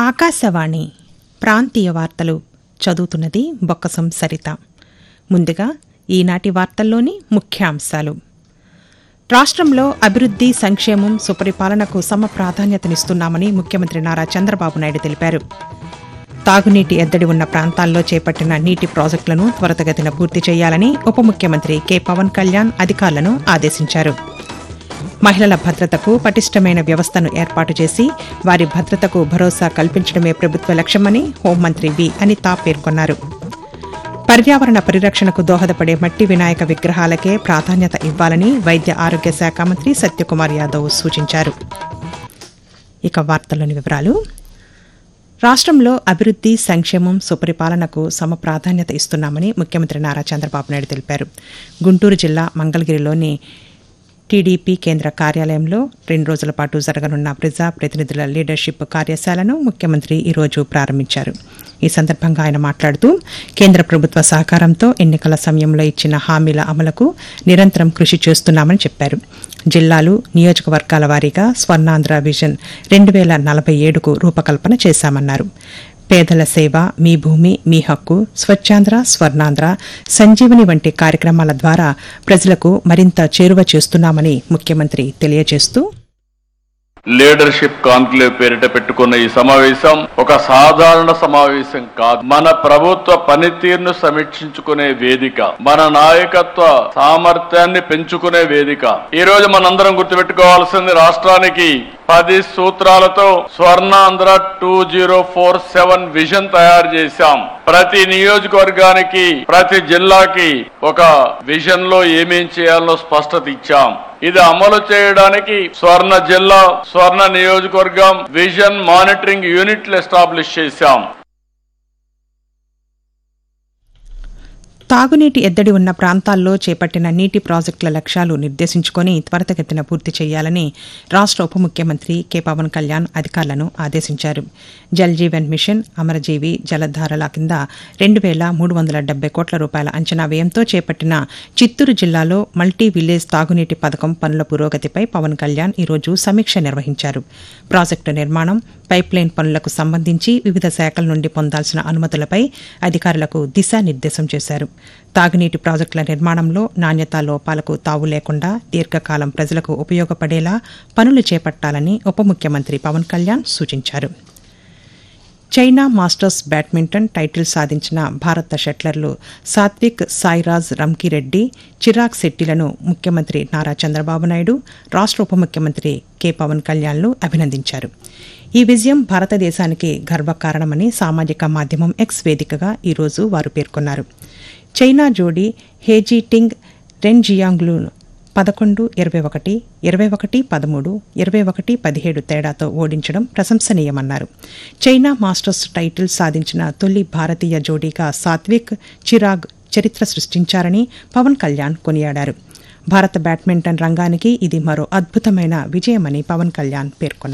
ఆకాశవాణి ప్రాంతీయ వార్తలు చదువుతున్నది బొక్కసం సరిత ముందుగా ఈనాటి వార్తల్లోని ముఖ్యాంశాలు రాష్ట్రంలో అభివృద్ది సంక్షేమం సుపరిపాలనకు సమ ప్రాధాన్యతనిస్తున్నామని ముఖ్యమంత్రి నారా చంద్రబాబు నాయుడు తెలిపారు తాగునీటి ఎద్దడి ఉన్న ప్రాంతాల్లో చేపట్టిన నీటి ప్రాజెక్టులను త్వరితగతిన పూర్తి చేయాలని ఉప ముఖ్యమంత్రి కె పవన్ కళ్యాణ్ అధికారులను ఆదేశించారు మహిళల భద్రతకు పటిష్టమైన వ్యవస్థను ఏర్పాటు చేసి వారి భద్రతకు భరోసా కల్పించడమే ప్రభుత్వ లక్ష్యమని హోంమంత్రి వి అనిత పేర్కొన్నారు పర్యావరణ పరిరక్షణకు దోహదపడే మట్టి వినాయక విగ్రహాలకే ప్రాధాన్యత ఇవ్వాలని వైద్య ఆరోగ్య శాఖ మంత్రి సత్యకుమార్ యాదవ్ సూచించారు ఇక వార్తల్లోని వివరాలు రాష్ట్రంలో అభివృద్ది సంక్షేమం సుపరిపాలనకు సమ ప్రాధాన్యత ఇస్తున్నామని ముఖ్యమంత్రి నారా చంద్రబాబు నాయుడు తెలిపారు గుంటూరు జిల్లా మంగళగిరిలోని టీడీపీ కేంద్ర కార్యాలయంలో రెండు రోజుల పాటు జరగనున్న ప్రజా ప్రతినిధుల లీడర్షిప్ కార్యశాలను ముఖ్యమంత్రి ఈరోజు ప్రారంభించారు ఈ సందర్భంగా ఆయన మాట్లాడుతూ కేంద్ర ప్రభుత్వ సహకారంతో ఎన్నికల సమయంలో ఇచ్చిన హామీల అమలుకు నిరంతరం కృషి చేస్తున్నామని చెప్పారు జిల్లాలు నియోజకవర్గాల వారీగా స్వర్ణాంధ్ర విజన్ రెండు వేల నలభై ఏడుకు రూపకల్పన చేశామన్నారు పేదల సేవ మీ భూమి మీ హక్కు స్వచ్ఛాంధ్ర స్వర్ణాంధ్ర సంజీవని వంటి కార్యక్రమాల ద్వారా ప్రజలకు మరింత చేరువ చేస్తున్నామని ముఖ్యమంత్రి తెలియజేస్తూ లీడర్షిప్ కాన్క్లేవ్ పేరిట పెట్టుకున్న ఈ సమావేశం ఒక సాధారణ సమావేశం కాదు మన ప్రభుత్వ పనితీరును సమీక్షించుకునే వేదిక మన నాయకత్వ సామర్థ్యాన్ని పెంచుకునే వేదిక ఈ రోజు మనందరం గుర్తుపెట్టుకోవాల్సింది రాష్ట్రానికి పది సూత్రాలతో Swarnandhra two zero four seven vision తయారు చేశాం ప్రతి నియోజకవర్గానికి ప్రతి జిల్లాకి ఒక విజన్ లో ఏమేం చేయాలో స్పష్టత ఇచ్చాం ఇది అమలు చేయడానికి స్వర్ణ జిల్లా స్వర్ణ నియోజకవర్గం విజన్ మానిటరింగ్ యూనిట్లు ఎస్టాబ్లిష్ చేశాం తాగునీటి ఎద్దడి ఉన్న ప్రాంతాల్లో చేపట్టిన నీటి ప్రాజెక్టుల లక్ష్యాలు నిర్దేశించుకొని త్వరితగతిన పూర్తి చేయాలని రాష్ట్ర ఉప ముఖ్యమంత్రి కె పవన్ కళ్యాణ్ అధికారులను ఆదేశించారు జల్ జీవన్ మిషన్ అమరజీవి జలధారల కింద రెండు వేల మూడు వందల డెబ్బై కోట్ల రూపాయల అంచనా వ్యయంతో చేపట్టిన చిత్తూరు జిల్లాలో మల్టీ విలేజ్ తాగునీటి పథకం పనుల పురోగతిపై పవన్ కళ్యాణ్ ఈరోజు సమీక్ష నిర్వహించారు ప్రాజెక్టు నిర్మాణం పైప్లైన్ పనులకు సంబంధించి వివిధ శాఖల నుండి పొందాల్సిన అనుమతులపై అధికారులకు దిశానిర్దేశం చేశారు తాగునీటి ప్రాజెక్టుల నిర్మాణంలో నాణ్యతా లోపాలకు తావు లేకుండా దీర్ఘకాలం ప్రజలకు ఉపయోగపడేలా పనులు చేపట్టాలని ఉప ముఖ్యమంత్రి పవన్ కళ్యాణ్ సూచించారు చైనా మాస్టర్స్ బ్యాడ్మింటన్ టైటిల్ సాధించిన భారత షట్లర్లు సాత్విక్ సాయిరాజ్ రంకిరెడ్డి చిరాగ్ శెట్టిలను ముఖ్యమంత్రి నారా చంద్రబాబు నాయుడు రాష్ట్ర ఉప ముఖ్యమంత్రి కె పవన్ కళ్యాణ్లు అభినందించారు ఈ విజయం భారతదేశానికి గర్వకారణమని సామాజిక మాధ్యమం ఎక్స్ వేదికగా ఈరోజు వారు పేర్కొన్నారు చైనా జోడీ హేజీ టింగ్ రెన్ జియాంగ్లు పదకొండు ఇరవై ఒకటి ఇరవై ఒకటి పదమూడు ఇరవై ఒకటి పదిహేడు తేడాతో ఓడించడం ప్రశంసనీయమన్నారు చైనా మాస్టర్స్ టైటిల్ సాధించిన తొలి భారతీయ జోడీగా సాత్విక్ చిరాగ్ చరిత్ర సృష్టించారని పవన్ కళ్యాణ్ కొనియాడారు భారత బ్యాడ్మింటన్ రంగానికి ఇది మరో అద్భుతమైన విజయమని పవన్ కళ్యాణ్ పేర్కొన్నారు